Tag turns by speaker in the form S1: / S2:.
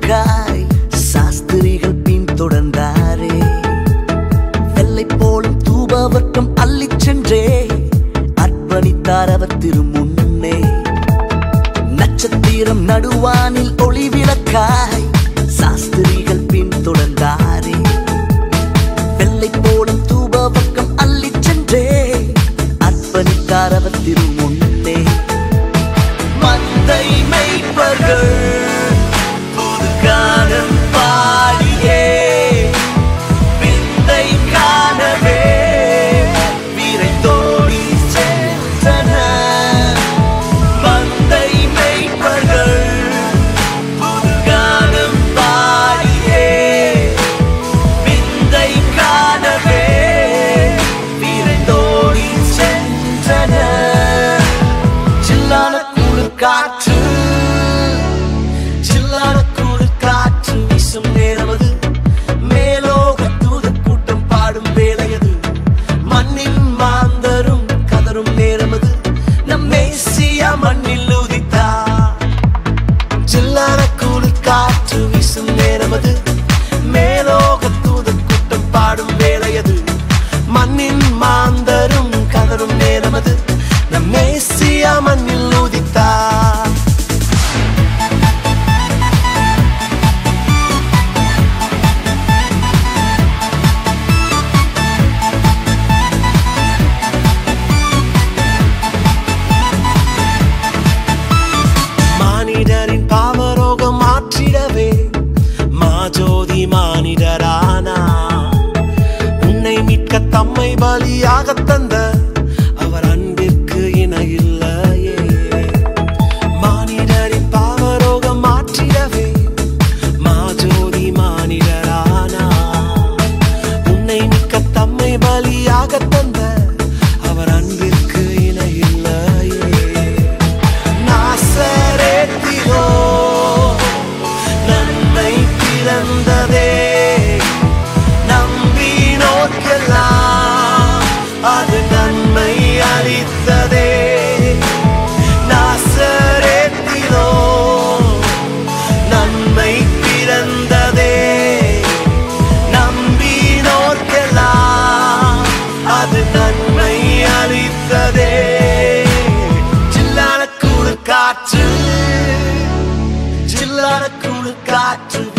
S1: விளக்காய் சாஸ்திரிகள் பின்தொடர்ந்தாரே வெள்ளை போலும் தூபவர்க்கம் அள்ளிச் சென்றே அர்ப்பணித்தார் அவர் திருமுன்னே நட்சத்திரம் நடுவானில் ஒளி விளக்காய் சாஸ்திரிகள் பின்தொடர்ந்தாரே வெள்ளை போலும் தூபவர்க்கம் அள்ளிச் சென்றே அர்ப்பணித்தார் அவர் திருமுன்னே மந்தை மெய்ப்பர்கள் புது காலம் பாடியே விந்தை காணவே விரைந்தோடி சென்றனர் மந்தை மெய்ப்பர்கள் புது காலம் பாடியே விந்தை காணவே விரைந்தோடி சென்றனர் சில்லான குளிர் காற்று சில்லான குளிர் காற்று வீசும் நேரமது மேலோக தூதர் கூட்டம் பாடும் வேலையது மண்ணின் மாந்தரும் கதரும் நேரமது நம் மேசியா மண்ணில் உதித்தார் சில்லான குளிர் காற்று வீசும் நேரமது மேலோக தூதர் கூட்டம் பாடும் வேலையது மண்ணின் மாந்தரும் கதரும் நேரமது நம் மேசியா மண்ணில் உதித்தார் மானிடரின் பாவரோகம் மாற்றிடவே மாஜோதி மானிடரானா உன்னை மீட்க தம்மை பலியாக தந்த அவர் அன்பிற்கு இணையில்லையே மானிடரின் பாவரோகம் மாற்றிடவே மாஜோதி மானிடரானா உன்னை மீட்க தம்மை பலியாக தந்த அவர் அன்பிற்கு இணையில்லையே நாசரேத்திலோ நன்மை பிறந்ததே நம்பினோர்க்கெல்லாம் அது நன்மை அளித்ததே நாசரேத்திலோ நன்மை பிறந்ததே நம்பினோர்க்கெல்லாம் அது நன்மை அளித்ததே சில்லான குளிர் காற்று சில்லான குளிர் காற்று